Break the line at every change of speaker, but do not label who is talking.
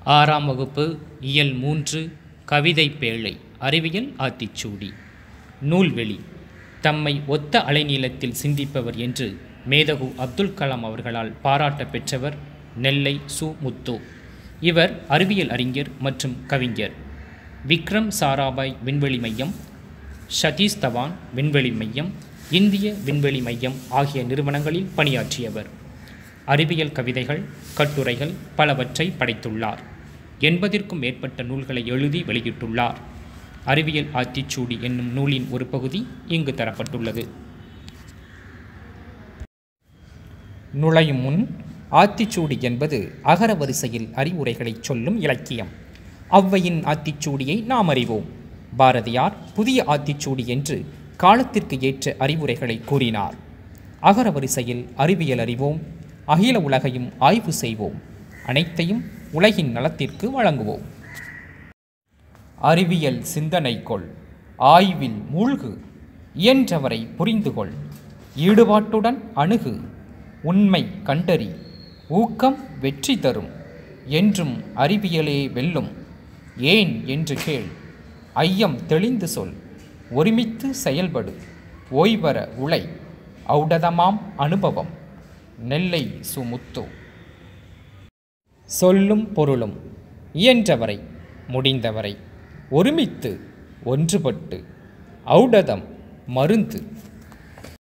ஆறாம் வகுப்பு இயல் மூன்று கவிதை பேழை அறிவியல் ஆத்திச்சூடி நூல்வெளி தம்மை ஒத்த அலைநீளத்தில் சிந்திப்பவர் என்று மேதகு அப்துல் கலாம் அவர்களால் பாராட்ட பெற்றவர் நெல்லை சு முத்து இவர் அறிவியல் அறிஞர் மற்றும் கவிஞர் விக்ரம் சாராபாய் விண்வெளி மையம் சதீஷ் தவான் விண்வெளி மையம் இந்திய விண்வெளி மையம் ஆகிய நிறுவனங்களில் பணியாற்றியவர் அறிவியல் கவிதைகள் கட்டுரைகள் பலவற்றை படைத்துள்ளார் எண்பதிற்கும் மேற்பட்ட நூல்களை எழுதி வெளியிட்டுள்ளார் அறிவியல் ஆத்திச்சூடி என்னும் நூலின் ஒரு பகுதி இங்கு தரப்பட்டுள்ளது நுழையும் முன் ஆத்திச்சூடி என்பது அகர வரிசையில் அறிவுரைகளைச் சொல்லும் இலக்கியம் ஔவையின் ஆத்திச்சூடியை நாம் அறிவோம் பாரதியார் புதிய ஆத்திச்சூடி என்று காலத்திற்கு ஏற்ற அறிவுரைகளை கூறினார் அகர வரிசையில் அறிவியல் அறிவோம் அகில உலகையும் ஆய்வு செய்வோம் அனைத்தையும் உலகின் நலத்திற்கு வழங்குவோம் அறிவியல் சிந்தனை கொள் ஆய்வில் மூழ்கு இயன்றவரை புரிந்துகொள் ஈடுபாட்டுடன் அணுகு உண்மை கண்டறி ஊக்கம் வெற்றி தரும் என்றும் அறிவியலே வெல்லும் ஏன் என்று கேள் ஐயம் தெளிந்து சொல் ஒருமித்து செயல்படு ஓய்வர உழை ஔடதமாம் அனுபவம் நெல்லை சுமுத்து சொல்லும் பொருளும் இயன்றவரை முடிந்தவரை ஒருமித்து ஒன்றுபட்டு ஔடதம் மருந்து